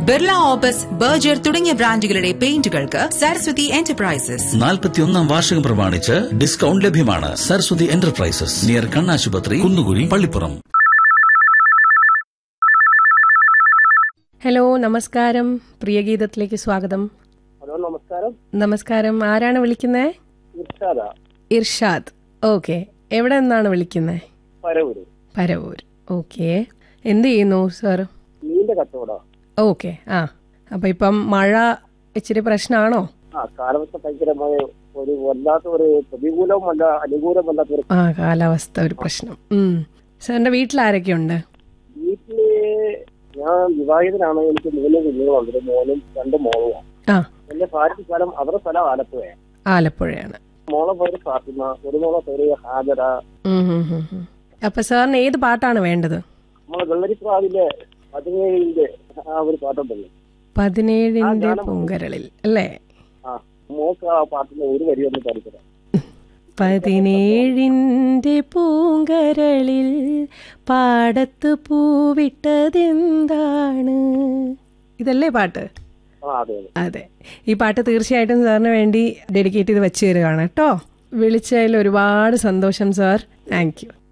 Birla opus Berger തുടങ്ങിയ ബ്രാൻഡുകളുടെ പെയിന്റുകൾക്ക് Saraswati enterprises നാൽപ്പത്തിയൊന്നാം വാർഷികം പ്രമാണിച്ച് ഡിസ്കൗണ്ട് ലഭ്യമാണ് സരസ്വതി എന്റർപ്രൈസസ് നിയർ കണ്ണാശുപത്രി കുന്നുകുഴി പള്ളിപ്പുറം ഹലോ നമസ്കാരം പ്രിയഗീതത്തിലേക്ക് സ്വാഗതം ഹലോ നമസ്കാരം നമസ്കാരം ആരാണ് വിളിക്കുന്നത് ഇർഷാദ ഇർഷാദ് ഓക്കെ എവിടെ നിന്നാണ് വിളിക്കുന്നത് പരവൂര് പരവൂർ ഓക്കെ എന്ത് ചെയ്യുന്നു സാർ മീന്റെ കച്ചവടം ഓക്കെ ആ അപ്പം ഇപ്പം മഴ ഇച്ചിരി പ്രശ്നമാണോ ആ കാലാവസ്ഥ ഭയങ്കരമായ ഒരു വല്ലാത്ത ഒരു പ്രതികൂലമല്ല അനുകൂലമല്ലാത്ത ഒരു ആ കാലാവസ്ഥ ഒരു പ്രശ്നം ഉം. സാറിന്റെ വീട്ടിൽ ആരൊക്കെയുണ്ട് വീട്ടില് ഞാൻ വിവാഹിതനാണ് എനിക്ക് മൂന്ന് കുഞ്ഞുങ്ങളുണ്ട് ഒരു മോനും രണ്ട് മോളുമാണ് ആ എന്റെ ഭാര്യ സ്ഥലം അവരുടെ സ്ഥലം ആലപ്പുഴയാണ് ആലപ്പുഴയാണ് മോളെ പേര് ഫാത്തിമ ഒരു മോളെ പേര് ഹാജര ഉം, ഉം, ഉം, ഉം. അപ്പൊ സാറിന് ഏത് പാട്ടാണ് വേണ്ടത് നമ്മളെ വെള്ളരിപ്രാവിലെ പതിനേഴിന്റെ ആ ഒരു പാട്ടുണ്ടല്ലോ പതിനേഴിന്റെ പൂങ്കരളിൽ അല്ലേ ആ മോക്ക് ആ പാട്ടിന്റെ ഒരു വരി ഒന്ന് പഠിക്കണം പതിനേഴിൻ്റെ പൂങ്കരളിൽ പാടത്ത് പൂവിട്ടതെന്താണ് ഇതല്ലേ പാട്ട് ആ അതെ അതെ അതെ ഈ പാട്ട് തീർച്ചയായിട്ടും സാറിന് വേണ്ടി ഡെഡിക്കേറ്റ് ചെയ്ത് വെച്ച് തരുകയാണ് കേട്ടോ വിളിച്ചതിൽ ഒരുപാട് സന്തോഷം സാർ താങ്ക് യു